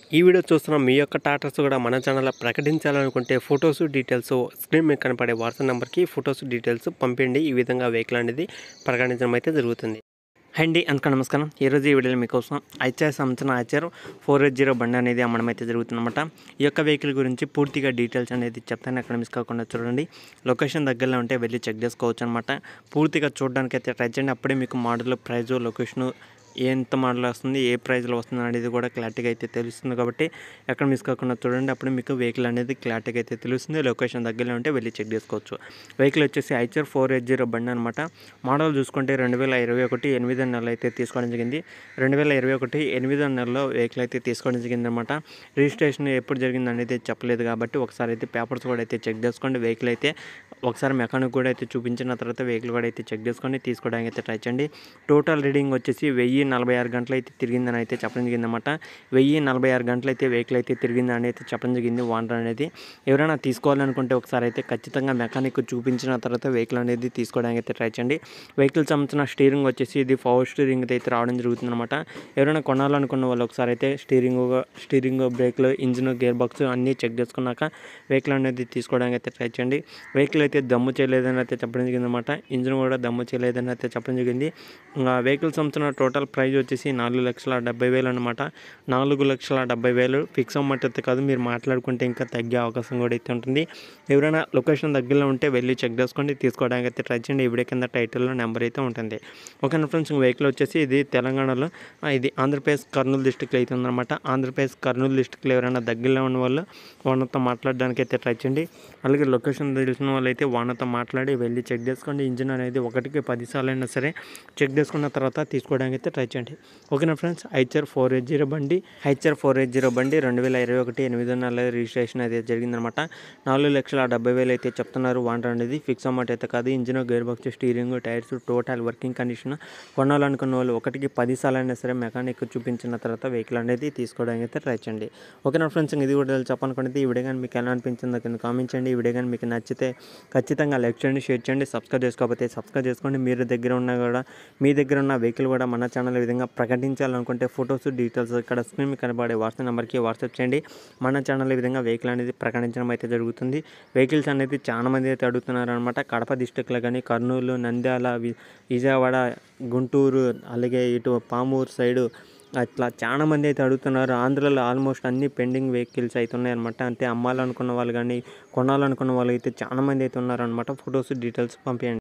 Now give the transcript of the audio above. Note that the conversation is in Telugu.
ఈ వీడియో చూస్తున్న మీ యొక్క టాటర్స్ కూడా మన ఛానల్లో ప్రకటించాలనుకుంటే ఫొటోస్ డీటెయిల్స్ స్క్రీన్ మీద కనపడే వాట్సాప్ నెంబర్కి ఫొటోస్ డీటెయిల్స్ పంపిండి ఈ విధంగా వెహికల్ అనేది ప్రకటించడం అయితే జరుగుతుంది హై అండి అందుకు నమస్కారం ఈరోజు ఈ వీడియోలో మీకోసం ఐచార్ సంవత్సరం ఆచార్ ఫోర్ ఎయిట్ జీరో బండి అనేది అమ్మడం అయితే జరుగుతుందన్నమాట ఈ యొక్క వెహికల్ గురించి పూర్తిగా డీటెయిల్స్ అనేది చెప్తాను అక్కడ మిస్ కాకుండా చూడండి లొకేషన్ దగ్గరలో ఉంటే వెళ్ళి చెక్ చేసుకోవచ్చు అనమాట పూర్తిగా చూడడానికి అయితే ట్రై చేయండి అప్పుడే మీకు మోడల్ ప్రైజు లొకేషను ఎంత మోడల్ వస్తుంది ఏ ప్రైస్లో వస్తుంది అనేది కూడా క్లారిటీగా అయితే తెలుస్తుంది కాబట్టి ఎక్కడ మిస్ కాకుండా చూడండి అప్పుడు మీకు వెహికల్ అనేది క్లారిటీగా అయితే తెలుస్తుంది లొకేషన్ దగ్గరలో ఉంటే వెళ్ళి చెక్ చేసుకోవచ్చు వెహికల్ వచ్చేసి ఐచర్ ఫోర్ ఎయిట్ జీరో బండి అనమాట మోడల్ చూసుకుంటే రెండు వేల ఇరవై ఒకటి ఎనిమిదో నెల అయితే తీసుకోవడం జరిగింది రెండు వేల ఇరవై ఒకటి ఎనిమిదో నెలలో వెహికల్ అయితే తీసుకోవడం జరిగింది అనమాట రిజిస్ట్రేషన్ ఎప్పుడు జరిగింది అనేది చెప్పలేదు కాబట్టి ఒకసారి అయితే పేపర్స్ కూడా అయితే చెక్ చేసుకోండి వెహికల్ అయితే ఒకసారి మెకానిక్ కూడా అయితే చూపించిన తర్వాత వెహికల్ కూడా అయితే చెక్ చేసుకొని తీసుకోవడానికి అయితే ట్రై చేయండి టోటల్ రీడింగ్ వచ్చేసి వెయ్యి నలభై ఆరు గంటలు అయితే తిరిగిందని అయితే చెప్పడం జరిగింది అనమాట వెయ్యి నలభై ఆరు గంటలు అయితే వెహికల్ అయితే తిరిగిందని అయితే చెప్పడం జరిగింది వాండర్ అనేది ఎవరైనా తీసుకోవాలనుకుంటే ఒకసారి అయితే ఖచ్చితంగా మెకానిక్ చూపించిన తర్వాత వెహికల్ అనేది తీసుకోవడానికి అయితే ట్రై చేయండి వెహికల్ సంబంధించిన స్టీరింగ్ వచ్చేసి ఇది పవర్ స్టీరింగ్ అయితే రావడం జరుగుతుంది అనమాట ఎవరైనా కొనాలనుకున్న వాళ్ళు ఒకసారి అయితే స్టీరింగ్ స్టీరింగ్ బ్రేక్లు ఇంజిన్ గేర్ బాక్స్ అన్నీ చెక్ చేసుకున్నాక వెహికల్ అనేది తీసుకోవడానికి అయితే ట్రై చేయండి వెహికల్ అయితే దమ్ము చేయలేదని అయితే చెప్పడం జరిగింది అనమాట ఇంజిన్ కూడా దమ్ము చేయలేదని అయితే చెప్పడం జరిగింది ఇంకా వెహికల్ సంబంధించిన టోటల్ ప్రైస్ వచ్చేసి నాలుగు లక్షల డెబ్బై వేలు అనమాట నాలుగు లక్షల డెబ్బై వేలు ఫిక్స్ అమౌంట్ అయితే కాదు మీరు మాట్లాడుకుంటే ఇంకా తగ్గే అవకాశం కూడా అయితే ఉంటుంది ఎవరైనా లొకేషన్ దగ్గరలో ఉంటే వెళ్ళి చెక్ చేసుకోండి తీసుకోవడానికి అయితే ట్రై చేయండి ఇవిడే కింద టైటిల్లో నెంబర్ అయితే ఉంటుంది ఓకే ఫ్రెండ్స్ వెహికల్ వచ్చేసి ఇది తెలంగాణలో ఆ, ఇది ఆంధ్రప్రదేశ్ కర్నూలు డిస్టిక్లో అయితే ఉందన్నమాట ఆంధ్రప్రదేశ్ కర్నూలు డిస్టిక్లో ఎవరైనా దగ్గరలో ఉన్న వాళ్ళు వాళ్ళతో మాట్లాడడానికి అయితే ట్రై చేయండి అలాగే లొకేషన్ తెలిసిన వాళ్ళు అయితే వాళ్ళతో మాట్లాడి వెళ్ళి చెక్ చేసుకోండి ఇంజిన్ అనేది ఒకటికి పది సార్లు అయినా సరే చెక్ చేసుకున్న తర్వాత తీసుకోవడానికి అయితే ట్రై చేయండి ఓకేనా ఫ్రెండ్స్ హైచర్ ఫోర్ ఎయిట్ జీరో బండి హైచర్ ఫోర్ ఎయిట్ జీరో బండి రెండు వేల ఇరవై ఒకటి ఎనిమిదో నెల రిజిస్ట్రేషన్ అయితే జరిగిందనమాట నాలుగు లక్షల డెబ్బై వేలు అయితే చెప్తున్నారు వాంటర్ అనేది ఫిక్స్ అమౌంట్ అయితే కాదు engine gear box steering tyres total working condition కొనాలనుకున్న వాళ్ళు ఒకటికి పది సార్లు అయినా సరే మెకానిక్ చూపించిన తర్వాత వెహికల్ అనేది తీసుకోవడానికి అయితే ట్రై చేయండి ఓకేనా ఫ్రెండ్స్ ఇది కూడా చెప్పనుకునేది ఈ వీడియో కానీ మీకు ఎలా అనిపించిందో కింద కామెంట్ చేయండి ఈ వీడియో కానీ మీకు నచ్చితే ఖచ్చితంగా లైక్ చేయండి షేర్ చేయండి సబ్స్క్రైబ్ చేసుకోకపోతే సబ్స్క్రైబ్ చేసుకోండి మీరు దగ్గర ఉన్నా కూడా మీ దగ్గర ఉన్న వెహికల్ కూడా మన ఛానల్ ఈ విధంగా ప్రకటించాలనుకుంటే ఫొటోస్ డీటెయిల్స్ ఇక్కడ స్క్రీన్ మీద కనబడే వాట్సాప్ నెంబర్కి వాట్సాప్ చేయండి మన ఛానల్ ఈ విధంగా వెహికల్ అనేది ప్రకటించడం అయితే జరుగుతుంది వెహికల్స్ అనేది చాలా మంది అయితే అడుగుతున్నారు అనమాట కడప డిస్టిక్లో కానీ కర్నూలు నంద్యాల వి- విజయవాడ గుంటూరు అలాగే ఇటు పామూరు సైడు అట్లా చాలా మంది అయితే అడుగుతున్నారు ఆంధ్రలో ఆల్మోస్ట్ అన్ని పెండింగ్ వెహికల్స్ అయితే ఉన్నాయన్నమాట అంటే అమ్మాలనుకున్న వాళ్ళు కానీ కొనాలనుకున్న వాళ్ళు అయితే చాలా మంది అయితే ఉన్నారనమాట ఫొటోస్ డీటెయిల్స్ పంపించండి